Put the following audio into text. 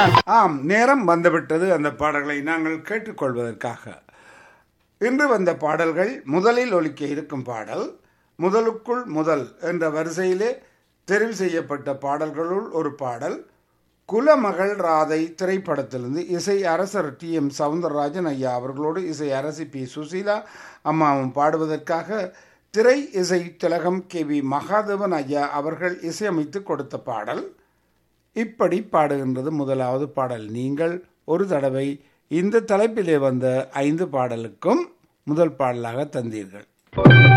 ஆம் நேரம் வந்துவிட்டது அந்த பாடல்களை நாங்கள் கேட்டுக்கொள்வதற்காக இன்று வந்த பாடல்கள் முதலில் ஒலிக்க இருக்கும் பாடல் முதலுக்குள் முதல் என்ற வரிசையிலே தெரிவு செய்யப்பட்ட பாடல்களுள் ஒரு பாடல் குலமகள் ராதை திரைப்படத்திலிருந்து இசை அரசர் டி எம் சவுந்தரராஜன் ஐயா அவர்களோடு இசை அரசி பி சுசீலா அம்மாவும் பாடுவதற்காக திரை இசை திலகம் கே வி மகாதேவன் ஐயா அவர்கள் இசையமைத்து கொடுத்த பாடல் இப்படி பாடுகின்றது முதலாவது பாடல் நீங்கள் ஒரு தடவை இந்த தலைப்பிலே வந்த ஐந்து பாடலுக்கும் முதல் பாடலாக தந்தீர்கள்